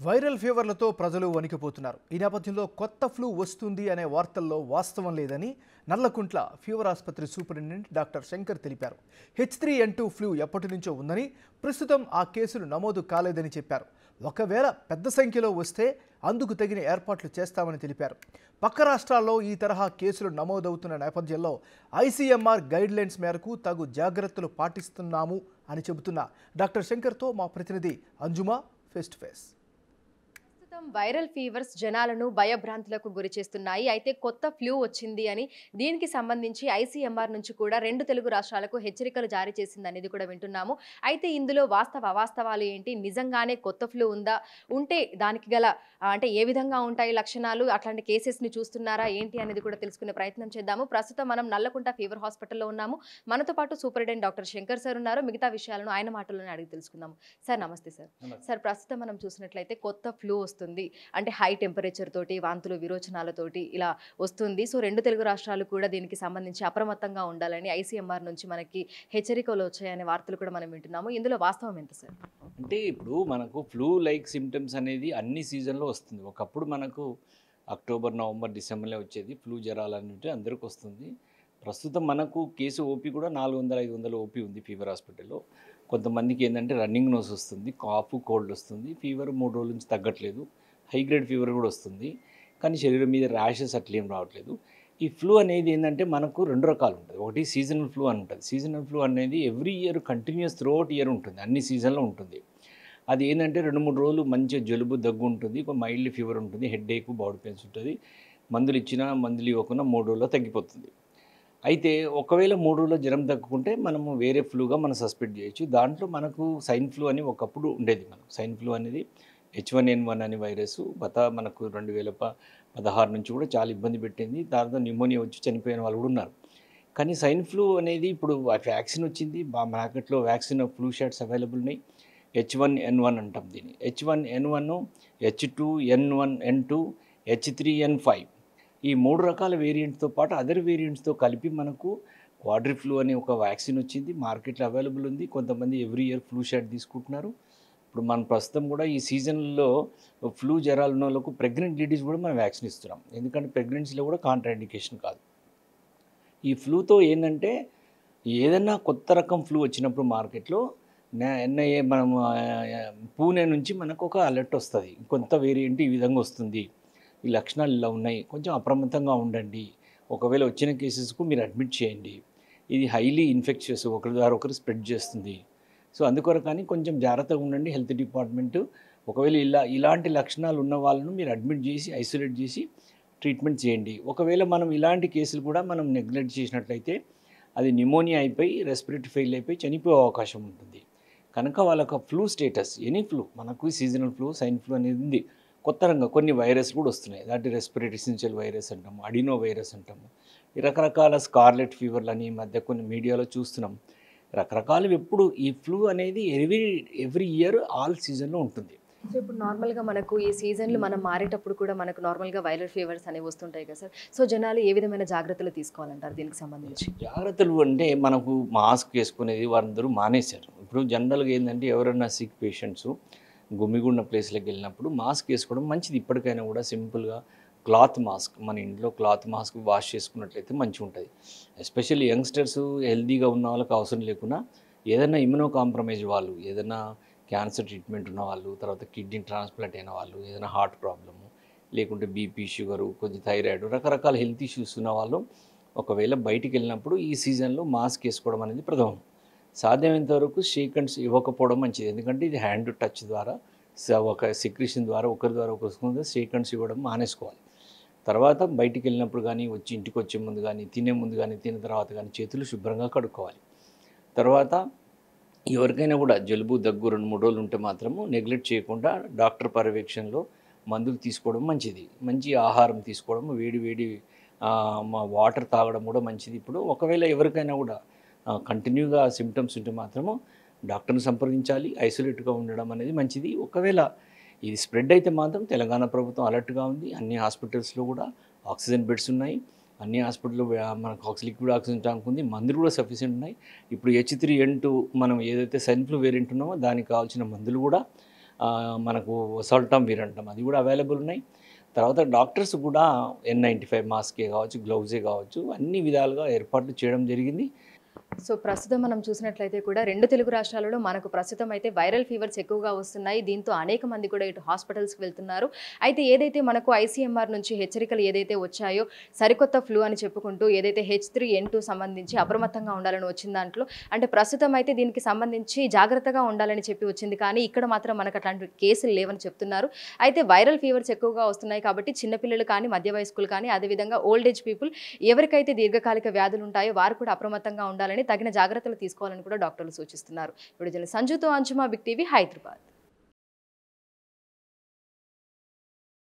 viral ఫీవర్లతో ప్రజలు వణికిపోతున్నారు ఈ నేపథ్యంలో కొత్త ఫ్లూ వస్తుంది అనే వార్తల్లో వాస్తవం లేదని నల్లకుంట్ల ఫీవర్ ఆసుపత్రి సూపరింటెండెంట్ డాక్టర్ శంకర్ తెలిపారు H three N two flu ఎప్పటి నుంచో ఉందని ప్రస్తుతం ఆ కేసులు నమోదు కాలేదని చెప్పారు ఒకవేళ పెద్ద సంఖ్యలో వస్తే అందుకు తగిన ఏర్పాట్లు చేస్తామని తెలిపారు పక్క రాష్ట్రాల్లో ఈ తరహా కేసులు నమోదవుతున్న నేపథ్యంలో ఐసీఎంఆర్ గైడ్లైన్స్ మేరకు తగు జాగ్రత్తలు పాటిస్తున్నాము అని చెబుతున్న డాక్టర్ శంకర్తో మా ప్రతినిధి అంజుమా ఫేస్ టు ఫేస్ ప్రస్తుతం వైరల్ ఫీవర్స్ జనాలను భయభ్రాంతులకు గురి చేస్తున్నాయి అయితే కొత్త ఫ్లూ వచ్చింది అని దీనికి సంబంధించి ఐసీఎంఆర్ నుంచి కూడా రెండు తెలుగు రాష్ట్రాలకు హెచ్చరికలు జారీ చేసింది అనేది కూడా వింటున్నాము అయితే ఇందులో వాస్తవ అవాస్తవాలు ఏంటి నిజంగానే కొత్త ఫ్లూ ఉందా ఉంటే దానికి గల ఆ, అంటే ఏ విధంగా ఉంటాయి లక్షణాలు అట్లాంటి కేసెస్ని చూస్తున్నారా ఏంటి అనేది కూడా తెలుసుకునే ప్రయత్నం చేద్దాము ప్రస్తుతం మనం నల్లకుంట ఫీవర్ హాస్పిటల్లో ఉన్నాము మనతో పాటు సూపరింటెండెంట్ డాక్టర్ శంకర్ సార్ ఉన్నారు మిగతా విషయాలను ఆయన మాటల్లోనే అడిగి తెలుసుకుందాము సార్ నమస్తే సార్ సార్ ప్రస్తుతం మనం చూసినట్లయితే కొత్త ఫ్లూ వస్తుంది అంటే హై టెంపరేచర్ తోటి వాంతులు విరోచనాలతోటి ఇలా వస్తుంది సో రెండు తెలుగు రాష్ట్రాలు కూడా దీనికి సంబంధించి అప్రమత్తంగా ఉండాలని ఐసీఎంఆర్ నుంచి మనకి హెచ్చరికలు వచ్చాయనే వార్తలు కూడా మనం వింటున్నాము ఇందులో వాస్తవం ఎంత సార్ అంటే ఇప్పుడు మనకు ఫ్లూ లైక్ సిమ్టమ్స్ అనేది అన్ని సీజన్లో వస్తుంది ఒకప్పుడు మనకు అక్టోబర్ నవంబర్ డిసెంబర్లో వచ్చేది ఫ్లూ జ్వరాలు అనేవి అందరికి వస్తుంది ప్రస్తుతం మనకు కేసు ఓపీ కూడా నాలుగు వందల ఐదు వందల ఓపీ ఉంది ఫీవర్ హాస్పిటల్లో కొంతమందికి ఏంటంటే రన్నింగ్ నోస్ వస్తుంది కాఫ్ కోల్డ్ వస్తుంది ఫీవర్ మూడు రోజుల నుంచి తగ్గట్లేదు హై గ్రేడ్ ఫీవర్ కూడా వస్తుంది కానీ శరీరం మీద ర్యాషెస్ అట్లేం రావట్లేదు ఈ ఫ్లూ అనేది ఏంటంటే మనకు రెండు రకాలు ఉంటుంది ఒకటి సీజనల్ ఫ్లూ అని ఉంటుంది సీజనల్ ఫ్లూ అనేది every year continues throughout year ఉంటుంది అన్ని సీజన్లో ఉంటుంది అది ఏంటంటే రెండు మూడు రోజులు మంచిగా జలుబు దగ్గు ఉంటుంది ఒక మైల్డ్ ఫీవర్ ఉంటుంది హెడ్ ఏక్ బాడీ పెయిన్స్ ఉంటుంది మందులు ఇచ్చినా మందులు ఇవ్వకుండా మూడు రోజుల్లో తగ్గిపోతుంది అయితే ఒకవేళ మూడు రోజుల్లో జ్వరం తగ్గుకుంటే మనము వేరే ఫ్లూగా మనం సస్పెక్ట్ చేయొచ్చు దాంట్లో మనకు సైన్ ఫ్లూ అని ఒకప్పుడు ఉండేది మనకు సైన్ ఫ్లూ అనేది హెచ్ వన్ ఎన్ వన్ అనే వైరస్ గత మనకు రెండు వేల ప పదహారు నుంచి కూడా చాలా ఇబ్బంది పెట్టింది దాంతో న్యూమోనియా వచ్చి చనిపోయిన వాళ్ళు కూడా ఉన్నారు కానీ సైన్ ఫ్లూ అనేది ఇప్పుడు వ్యాక్సిన్ వచ్చింది బా మార్కెట్లో వ్యాక్సిన్ ఫ్లూ షాట్స్ అవైలబుల్ ఉన్నాయి హెచ్ వన్ ఎన్ వన్ అంటాం దీన్ని H one N one H two N one N two H three N five ఈ మూడు రకాల వేరియంట్స్తో పాటు అదర్ వేరియంట్స్తో కలిపి మనకు క్వాడ్రి ఫ్లూ అనే ఒక వ్యాక్సిన్ వచ్చింది మార్కెట్లో అవైలబుల్ ఉంది కొంతమంది ఎవ్రీ ఇయర్ ఫ్లూ షాట్ తీసుకుంటున్నారు ఇప్పుడు మనం ప్రస్తుతం కూడా ఈ సీజన్లో ఫ్లూ జ్వరాలు ఉన్న వాళ్ళకు ప్రెగ్నెంట్ లేడీస్ కూడా మనం వ్యాక్సిన్ ఇస్తున్నాం ఎందుకంటే ప్రెగ్నెన్సీలో కూడా కాంట్రాఇండికేషన్ కాదు ఈ ఫ్లూతో ఏంటంటే ఏదైనా కొత్త రకం ఫ్లూ వచ్చినప్పుడు మార్కెట్లో ఎన్ఐఏ మనం ఆ, పూణే నుంచి మనకు ఒక అలర్ట్ వస్తుంది కొత్త వేరియంట్ ఈ విధంగా వస్తుంది ఈ లక్షణాలు ఇలా ఉన్నాయి కొంచెం అప్రమత్తంగా ఉండండి ఒకవేళ వచ్చిన కేసెస్కు మీరు అడ్మిట్ చేయండి ఇది హైలీ ఇన్ఫెక్షియస్ ఒకరి ద్వారా ఒకరు స్ప్రెడ్ చేస్తుంది సో అందుకొరకని కొంచెం జాగ్రత్తగా ఉండండి హెల్త్ డిపార్ట్మెంట్ ఒకవేళ ఇలా ఇలాంటి లక్షణాలు ఉన్న వాళ్ళను మీరు అడ్మిట్ చేసి ఐసోలేట్ చేసి ట్రీట్మెంట్ చేయండి ఒకవేళ మనం ఇలాంటి కేసులు కూడా మనం నెగ్లెక్ట్ చేసినట్లయితే అది న్యూమోనియా అయిపోయి రెస్పిరేటరీ ఫెయిల్ అయిపోయి చనిపోయే అవకాశం ఉంటుంది కనుక వాళ్ళకి ఫ్లూ స్టేటస్ ఎనీ ఫ్లూ మనకు సీజనల్ ఫ్లూ సైన్ ఫ్లూ అనేది ఉంది కొత్త రంగా కొన్ని వైరస్ కూడా వస్తున్నాయి దాంట్ రెస్పిరేటరీ సిన్షియల్ వైరస్ అంటాము అడినో వైరస్ అంటాము ఈ రకరకాల స్కార్లెట్ ఫీవర్లు అని ఈ మధ్య కొన్ని మీడియాలో చూస్తున్నాం రకరకాలు ఎప్పుడు ఈ ఫ్లూ అనేది ఎవ్రీ ఎవ్రీ ఇయర్ ఆల్ సీజన్లో ఉంటుంది సో ఇప్పుడు నార్మల్గా మనకు ఈ సీజన్లు మనం మారేటప్పుడు కూడా మనకు నార్మల్గా వైరల్ ఫీవర్స్ అనేవి వస్తుంటాయి కదా సార్ సో జనాలు ఏ విధమైన జాగ్రత్తలు తీసుకోవాలంటారు దీనికి సంబంధించి జాగ్రత్తలు అంటే మనకు మాస్క్ వేసుకునేది వారందరూ మానేశారు ఇప్పుడు జనరల్గా ఏంటంటే ఎవరైనా సిక్ పేషెంట్స్ గుమిగుండ ప్లేస్లకు వెళ్ళినప్పుడు మాస్క్ వేసుకోవడం మంచిది ఇప్పటికైనా కూడా సింపుల్గా క్లాత్ మాస్క్ మన ఇంట్లో క్లాత్ మాస్క్ వాష్ చేసుకున్నట్లయితే మంచిగా ఉంటుంది ఎస్పెషల్లీ యంగ్స్టర్స్ హెల్తీగా ఉన్న వాళ్ళకి అవసరం లేకుండా ఏదైనా ఇమ్యూనో కాంప్రమైజ్ వాళ్ళు ఏదైనా క్యాన్సర్ ట్రీట్మెంట్ ఉన్న వాళ్ళు తర్వాత కిడ్నీ ట్రాన్స్ప్లాంట్ అయిన వాళ్ళు ఏదైనా హార్ట్ ప్రాబ్లము లేకుంటే బీపీ షుగరు కొంచెం థైరాయిడ్ రకరకాల హెల్త్ ఇష్యూస్ ఉన్న వాళ్ళు ఒకవేళ బయటికి వెళ్ళినప్పుడు ఈ సీజన్లో మాస్క్ వేసుకోవడం అనేది ప్రథమం సాధ్యమైనంత వరకు షేక్ అండ్స్ ఇవ్వకపోవడం మంచిది ఎందుకంటే ఇది హ్యాండ్ టచ్ ద్వారా స- ఒక సెక్రేషన్ ద్వారా ఒకరి ద్వారా ఒకరి షేక్ అండ్స్ ఇవ్వడం మానేసుకోవాలి తర్వాత బయటికి వెళ్ళినప్పుడు కానీ వచ్చి ఇంటికి వచ్చే ముందు కానీ తినే ముందు కానీ తిన్న తర్వాత కానీ చేతులు శుభ్రంగా కడుక్కోవాలి తర్వాత ఎవరికైనా కూడా జలుబు దగ్గు రెండు మూడు రోజులు ఉంటే మాత్రము నెగ్లెక్ట్ చేయకుండా డాక్టర్ పర్యవేక్షణలో మందులు తీసుకోవడం మంచిది మంచి ఆహారం తీసుకోవడం వేడి వేడి ఆ, మా వాటర్ తాగడం కూడా మంచిది ఇప్పుడు ఒకవేళ ఎవరికైనా కూడా కంటిన్యూగా సిమ్టమ్స్ ఉంటే మాత్రము డాక్టర్ని సంప్రదించాలి ఐసోలేట్గా ఉండడం అనేది మంచిది ఒకవేళ ఇది స్ప్రెడ్ అయితే మాత్రం తెలంగాణ ప్రభుత్వం అలర్ట్గా ఉంది అన్ని హాస్పిటల్స్లో కూడా ఆక్సిజన్ బెడ్స్ ఉన్నాయి అన్ని హాస్పిటల్లో మనకు ఆక్సి లిక్విడ్ ఆక్సిజన్ ట్యాంక్ ఉంది మందులు కూడా సఫిషియెంట్ ఉన్నాయి ఇప్పుడు హెచ్ త్రీ ఎన్ టూ మనం ఏదైతే సైన్ ఫ్లూ వేరియంట్ ఉన్నామో దానికి కావాల్సిన మందులు కూడా ఆ, మనకు సల్టమ్ వీరంటం అది కూడా అవైలబుల్ ఉన్నాయి తర్వాత డాక్టర్స్ కూడా ఎన్ నైంటీ ఫైవ్ మాస్కే కావచ్చు గ్లౌజే కావచ్చు అన్ని విధాలుగా ఏర్పాట్లు చేయడం జరిగింది సో ప్రస్తుతం మనం చూసినట్లయితే కూడా రెండు తెలుగు రాష్ట్రాలలో మనకు ప్రస్తుతం అయితే వైరల్ ఫీవర్స్ ఎక్కువగా వస్తున్నాయి దీంతో అనేక మంది కూడా ఇటు హాస్పిటల్స్కి వెళ్తున్నారు అయితే ఏదైతే మనకు ఐసీఎంఆర్ నుంచి హెచ్చరికలు ఏదైతే వచ్చాయో సరికొత్త ఫ్లూ అని చెప్పుకుంటూ ఏదైతే హెచ్ త్రీ ఎన్ టూ సంబంధించి అప్రమత్తంగా ఉండాలని వచ్చిన దాంట్లో అంటే ప్రస్తుతం అయితే దీనికి సంబంధించి జాగ్రత్తగా ఉండాలని చెప్పి వచ్చింది కానీ ఇక్కడ మాత్రం మనకు అట్లాంటి కేసులు లేవని చెప్తున్నారు అయితే వైరల్ ఫీవర్స్ ఎక్కువగా వస్తున్నాయి కాబట్టి చిన్నపిల్లలు కానీ మధ్య వయస్కులు కానీ అదేవిధంగా ఓల్డ్ ఏజ్ పీపుల్ ఎవరికైతే దీర్ఘకాలిక వ్యాధులు ఉంటాయో వారు కూడా అప్రమత్తంగా ఉండాలని తగిన జాగ్రత్తలు తీసుకోవాలని కూడా డాక్టర్లు సూచిస్తున్నారు ఇప్పుడు సంజుతో అంచుమా బిగ్ టీవీ హైదరాబాద్